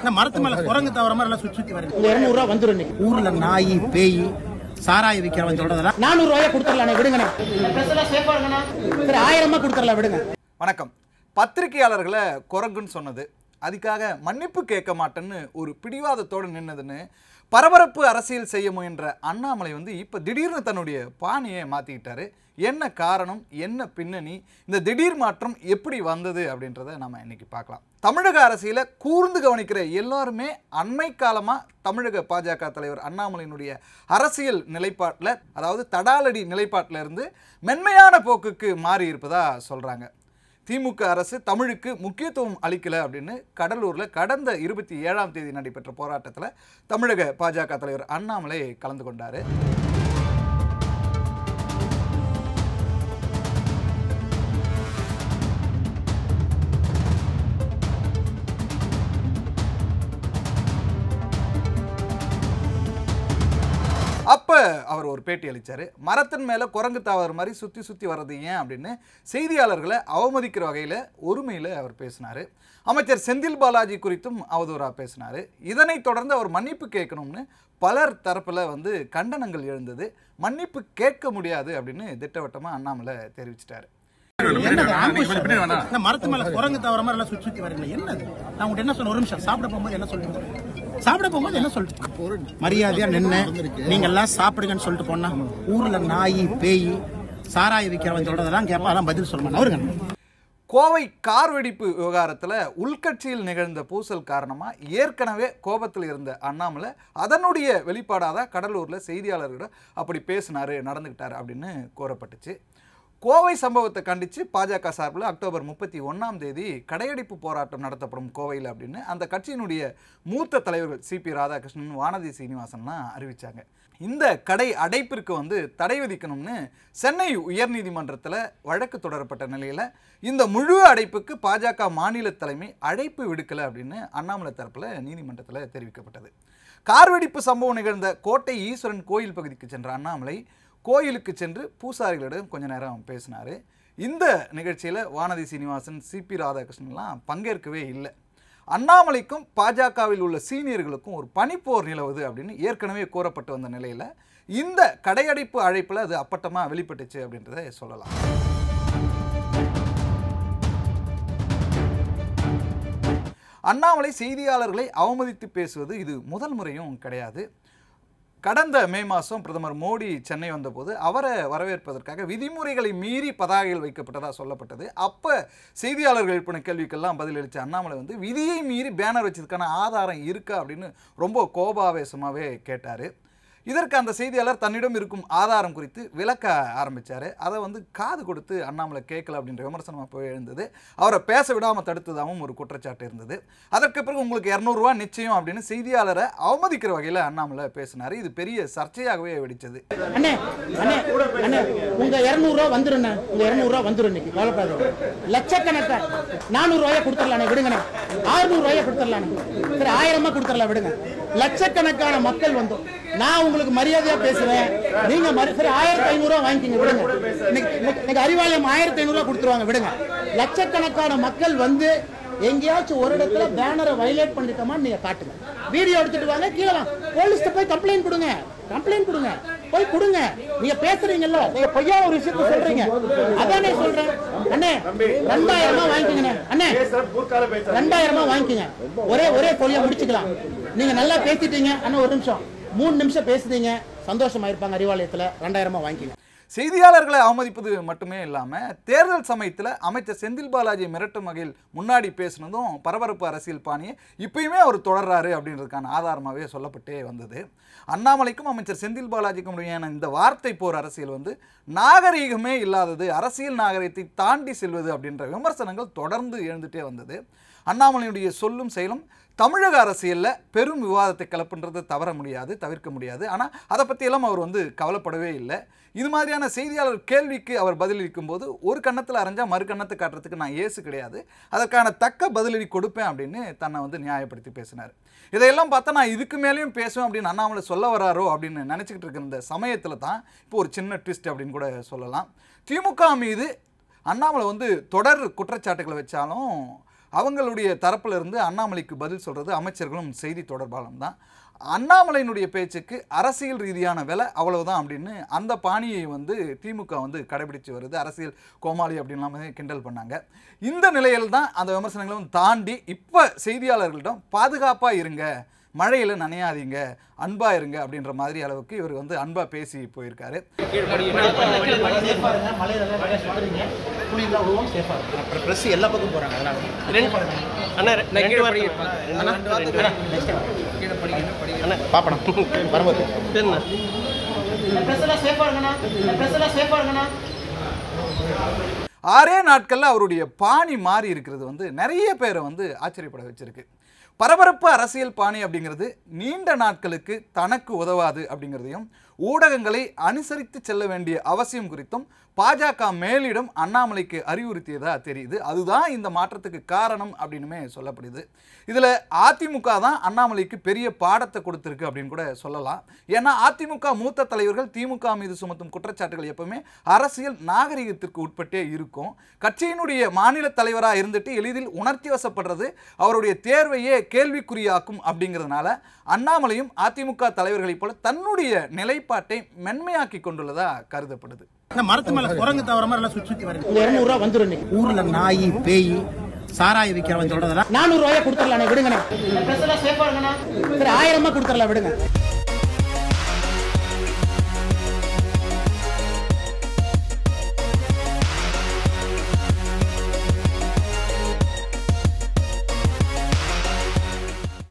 இந்த மரத்து மேல குரங்கு தவிர மாதிரி எல்லாம் சுத்தி சுத்தி வருது உங்க இருநூறு ரூபா வந்துரும் இன்னைக்கு ஊர்ல நாய் பேய் சாராய விக்கிறவன் சொல்றதெல்லாம் நானூறு ரூபாயா கொடுத்துடலாம் விடுங்கண்ணே சேஃபா இருங்கண்ணா சரி ஆயிரமா கொடுத்துடலாம் விடுங்க வணக்கம் பத்திரிகையாளர்களை குரங்குன்னு சொன்னது அதுக்காக மன்னிப்பு கேட்க மாட்டேன்னு ஒரு பிடிவாதத்தோடு நின்னதுன்னு பரபரப்பு அரசியல் செய்ய முயன்ற அண்ணாமலை வந்து இப்போ திடீர்னு தன்னுடைய பாணியை மாற்றிக்கிட்டாரு என்ன காரணம் என்ன பின்னணி இந்த திடீர் மாற்றம் எப்படி வந்தது அப்படின்றத நம்ம இன்னைக்கு பார்க்கலாம் தமிழக அரசியலை கூர்ந்து கவனிக்கிற எல்லாருமே அண்மை காலமாக தமிழக பாஜக தலைவர் அண்ணாமலையினுடைய அரசியல் நிலைப்பாட்டில் அதாவது தடாலடி நிலைப்பாட்டில் இருந்து மென்மையான போக்குக்கு மாறி இருப்பதா சொல்கிறாங்க திமுக அரசு தமிழுக்கு முக்கியத்துவம் அளிக்கல அப்படின்னு கடலூரில் கடந்த இருபத்தி ஏழாம் தேதி நடைபெற்ற போராட்டத்தில் தமிழக பாஜக தலைவர் அண்ணாமலை கலந்து கொண்டார் அப்போ அவர் ஒரு பேட்டி அளித்தார் மரத்தின் மேலே குரங்கு தாவற மாதிரி சுற்றி சுற்றி வர்றது ஏன் அப்படின்னு செய்தியாளர்களை அவமதிக்கிற வகையில் ஒருமையில் அவர் பேசினார் அமைச்சர் செந்தில் பாலாஜி குறித்தும் அவதூறாக பேசினார் இதனைத் தொடர்ந்து அவர் மன்னிப்பு கேட்கணும்னு பலர் தரப்பில் வந்து கண்டனங்கள் எழுந்தது மன்னிப்பு கேட்க முடியாது அப்படின்னு திட்டவட்டமாக அண்ணாமலை தெரிவிச்சிட்டாரு என்னது ambush? இந்த மரத்து மேல குரங்கு தவிர மாதிரி எல்லாம் சுத்தி சுத்தி வருது என்னது நான் உங்கள்ட்ட என்ன சொன்ன ஒரு நிமிஷம் சாப்பிட போகும்போது என்ன சொல்றீங்க சாப்பிட போகும்போது என்ன சொல்லிட்டு மரியாதையா நின்னு நீங்க எல்லாம் சாப்பிடுங்கன்னு சொல்லிட்டு போனா ஊர்ல நாய் பேய் சாராய விக்கிறவன் சொல்றதெல்லாம் கேட்பா அதெல்லாம் பதில் சொல்லுமா அவருங்க கோவை கார் வெடிப்பு விவகாரத்தில் உள்கட்சியில் நிகழ்ந்த பூசல் காரணமாக ஏற்கனவே கோபத்தில் இருந்த அண்ணாமலை அதனுடைய வெளிப்பாடாக தான் கடலூரில் செய்தியாளர்களிடம் அப்படி பேசினார் நடந்துக்கிட்டார் அப்படின்னு கூறப்பட்டுச்சு கோவை சம்பவத்தை கண்டித்து பாஜக சார்பில் அக்டோபர் முப்பத்தி ஒன்றாம் தேதி கடையடைப்பு போராட்டம் நடத்தப்படும் கோவையில் அப்படின்னு அந்த கட்சியினுடைய மூத்த தலைவர்கள் சிபி ராதாகிருஷ்ணன் வானதி சீனிவாசன்லாம் அறிவித்தாங்க இந்த கடை அடைப்பிற்கு வந்து தடை விதிக்கணும்னு சென்னை உயர்நீதிமன்றத்தில் வழக்கு தொடரப்பட்ட நிலையில் இந்த முழு அடைப்புக்கு பாஜக மாநில தலைமை அழைப்பு விடுக்கலை அப்படின்னு அண்ணாமலை தரப்பில் நீதிமன்றத்தில் தெரிவிக்கப்பட்டது கார்வெடிப்பு சம்பவம் நிகழ்ந்த கோட்டை ஈஸ்வரன் கோயில் பகுதிக்கு சென்ற அண்ணாமலை கோயிலுக்கு சென்று பூசாரிகளிடம் கொஞ்ச நேரம் பேசினார் இந்த நிகழ்ச்சியில் வானதி சீனிவாசன் சிபி ராதாகிருஷ்ணன்லாம் பங்கேற்கவே இல்லை அண்ணாமலைக்கும் பாஜகவில் உள்ள சீனியர்களுக்கும் ஒரு பனிப்போர் நிலவுது அப்படின்னு ஏற்கனவே கூறப்பட்டு வந்த நிலையில் இந்த கடையடைப்பு அழைப்பில் அது அப்பட்டமாக வெளிப்பட்டுச்சு அப்படின்றத சொல்லலாம் அண்ணாமலை செய்தியாளர்களை அவமதித்து பேசுவது இது முதல் முறையும் கிடையாது கடந்த மே மாதம் பிரதமர் மோடி சென்னை வந்தபோது அவரை வரவேற்பதற்காக விதிமுறைகளை மீறி பதாகைகள் வைக்கப்பட்டதாக சொல்லப்பட்டது அப்போ செய்தியாளர்கள் எழுப்பின கேள்விக்கெல்லாம் பதிலளித்த அண்ணாமலை வந்து விதியை மீறி பேனர் வச்சதுக்கான ஆதாரம் இருக்கா அப்படின்னு ரொம்ப கோபாவேசமாகவே கேட்டார் இதற்கு அந்த செய்தியாளர் தன்னிடம் இருக்கும் ஆதாரம் குறித்து விளக்க ஆரம்பித்தார் அதை வந்து காது கொடுத்து அண்ணாமலை கேட்கல அப்படின்ற விமர்சனம் அப்போ எழுந்தது அவரை பேச விடாமல் தடுத்ததாகவும் ஒரு குற்றச்சாட்டு இருந்தது அதற்கு பிறகு உங்களுக்கு இரநூறுவா நிச்சயம் அப்படின்னு செய்தியாளரை அவமதிக்கிற வகையில் அண்ணாமலை பேசினார் இது பெரிய சர்ச்சையாகவே வெடிச்சது அண்ணே அண்ணே அண்ணே உங்க இருநூறு ரூபா வந்துரும் உங்க இருநூறு ரூபா வந்துரும் இன்னைக்கு கவலைப்படாத லட்சக்கணக்கா நானூறு ரூபாயா கொடுத்துடலாம் விடுங்கண்ணே ஆறுநூறு ரூபாயா கொடுத்துடலாம் சரி ஆயிரமா கொடுத்துடலாம் விடுங்க லட்சக்கணக்கான மக்கள் வந்தோம் நான் உங்களுக்கு மரியாதையா பேசுவேன் நீங்க மரி- சரி ஆயிரத்தி ஐநூறு ரூபா வாங்கிக்கிங்க விடுங்க இன்னைக்கு இன்னைக்கு- இன்னைக்கு அறிவாலயம் ஆயிரத்தி ஐநூறு ரூபா கொடுத்துருவாங்க விடுங்க லட்சக்கணக்கான மக்கள் வந்து எங்கேயாச்சும் ஒரு இடத்துல பேனரை வைலேட் பண்ணிட்டோமா நீங்க காட்டுங்க வீடியோ எடுத்துட்டு வாங்க கீழே வாங்க போலீஸ்ட்ட போய் கம்ப்ளைண்ட் கொடுங்க கம்ப்ளைண்ட் கொடுங்க போய் கொடுங்க நீங்க பேசுறீங்கல்ல நீங்க பொய்யா ஒரு விஷயத்த சொல்றீங்க அதானே சொல்றேன் அண்ணே ரெண்டாயிரமா வாங்கிக்கங்க அண்ணே ரெண்டாயிரமா வாங்கிக்கங்க ஒரே ஒரே பொழிய முடிச்சுக்கலாம் நீங்க நல்லா பேசிட்டீங்க அண்ணா ஒரு நிமிஷம் மூணு நிமிஷம் பேசுறீங்க சந்தோஷமா இருப்பாங்க அறிவாலயத்துல ரெண்டாயிரமா வாங்கிக்கங்க செய்தியாளர்களை அவமதிப்பது மட்டுமே இல்லாமல் தேர்தல் சமயத்தில் அமைச்சர் செந்தில் பாலாஜி மிரட்டும் வகையில் முன்னாடி பேசுனதும் பரபரப்பு அரசியல் பாணியை இப்பயுமே அவர் தொடர்றாரு அப்படின்றதுக்கான ஆதாரமாகவே சொல்லப்பட்டே வந்தது அண்ணாமலைக்கும் அமைச்சர் செந்தில் பாலாஜிக்கும் இடையான இந்த வார்த்தை போர் அரசியல் வந்து நாகரீகமே இல்லாதது அரசியல் நாகரிகத்தை தாண்டி செல்வது அப்படின்ற விமர்சனங்கள் தொடர்ந்து எழுந்துட்டே வந்தது அண்ணாமலையுடைய சொல்லும் செயலும் தமிழக அரசியலில் பெரும் விவாதத்தை கிளப்புன்றதை தவற முடியாது தவிர்க்க முடியாது ஆனால் அதை பற்றியெல்லாம் அவர் வந்து கவலைப்படவே இல்லை இது மாதிரியான செய்தியாளர் கேள்விக்கு அவர் பதிலளிக்கும் போது ஒரு கன்னத்தில் அரைஞ்சா மறு கன்னத்தை காட்டுறதுக்கு நான் ஏசு கிடையாது அதற்கான தக்க பதிலடி கொடுப்பேன் அப்படின்னு தன்னை வந்து நியாயப்படுத்தி பேசினார் இதையெல்லாம் பார்த்தா நான் இதுக்கு மேலேயும் பேசுவேன் அப்படின்னு அண்ணாமலை சொல்ல வராரோ அப்படின்னு நினச்சிக்கிட்டு இருக்கிற இந்த சமயத்தில் தான் இப்போ ஒரு சின்ன ட்விஸ்ட் அப்படின்னு கூட சொல்லலாம் திமுக மீது அண்ணாமலை வந்து தொடர் குற்றச்சாட்டுகளை வச்சாலும் அவங்களுடைய தரப்புல இருந்து அண்ணாமலைக்கு பதில் சொல்றது அமைச்சர்களும் செய்தி தொடர்பாளரும் தான் அண்ணாமலையினுடைய பேச்சுக்கு அரசியல் ரீதியான விலை அவ்வளவுதான் அப்படின்னு அந்த பாணியை வந்து திமுக வந்து கடைபிடிச்சு வருது அரசியல் கோமாளி அப்படின்லாம் வந்து கிண்டல் பண்ணாங்க இந்த நிலையில் தான் அந்த விமர்சனங்களும் தாண்டி இப்போ செய்தியாளர்களிடம் பாதுகாப்பாக இருங்க மழையில் நனையாதீங்க அன்பா இருங்க அப்படின்ற மாதிரி அளவுக்கு இவர் வந்து அன்பா பேசி போயிருக்காரு சேஃபா இருங்க மலையில எல்லாம் நிறைய சுத்துறீங்க புளியெல்லாம் விழுவோம் சேஃபா இருக்கும் அப்புறம் ப்ரெஸ் எல்லா பக்கம் போறாங்க அதனால அண்ணா ரெண்டு வார்த்தை அண்ணா பாப்படம் வரும்போது சரிண்ணா ப்ரெஸ் எல்லாம் சேஃபா இருங்கண்ணா ப்ரெஸ் எல்லாம் சேஃபா இருங்கண்ணா ஆறே நாட்களில் அவருடைய பாணி மாறி இருக்கிறது வந்து நிறைய பேரை வந்து ஆச்சரியப்பட வச்சிருக்கு பரபரப்பு அரசியல் பாணி அப்படிங்கிறது நீண்ட நாட்களுக்கு தனக்கு உதவாது அப்படிங்கிறதையும் ஊடகங்களை அனுசரித்து செல்ல வேண்டிய அவசியம் குறித்தும் பாஜக மேலிடம் அண்ணாமலைக்கு அறிவுறுத்தியதா தெரியுது அதுதான் இந்த மாற்றத்துக்கு காரணம் அப்படின்னுமே சொல்லப்படுது இதில் அதிமுக தான் அண்ணாமலைக்கு பெரிய பாடத்தை கொடுத்துருக்கு அப்படின்னு கூட சொல்லலாம் ஏன்னா அதிமுக மூத்த தலைவர்கள் திமுக மீது சுமத்தும் குற்றச்சாட்டுகள் எப்பவுமே அரசியல் நாகரிகத்திற்கு உட்பட்டே இருக்கும் கட்சியினுடைய மாநில தலைவராக இருந்துட்டு எளிதில் உணர்த்தி வசப்படுறது அவருடைய தேர்வையே கேள்விக்குறியாக்கும் அப்படிங்கிறதுனால அண்ணாமலையும் அதிமுக தலைவர்களைப் போல தன்னுடைய நிலைப்பாட்டை மென்மையாக்கி கொண்டுள்ளதா கருதப்படுது இந்த மரத்து மேல குரங்கு தவற மாதிரி எல்லாம் சுத்தி சுத்தி வரீங்க உங்க இருநூறு ரூபா வந்துரும் இன்னைக்கு ஊர்ல நாய் பேய் சாராய விற்கிறவன் சொல்றதெல்லாம் நானூறு ரூபாயா கொடுத்துடலாண்ணே விடுங்கண்ணே ப்ரெஸ் எல்லாம் சேஃபா இருங்கண்ணா சரி ஆயிரமா கொடுத்துடலாம் விடுங்க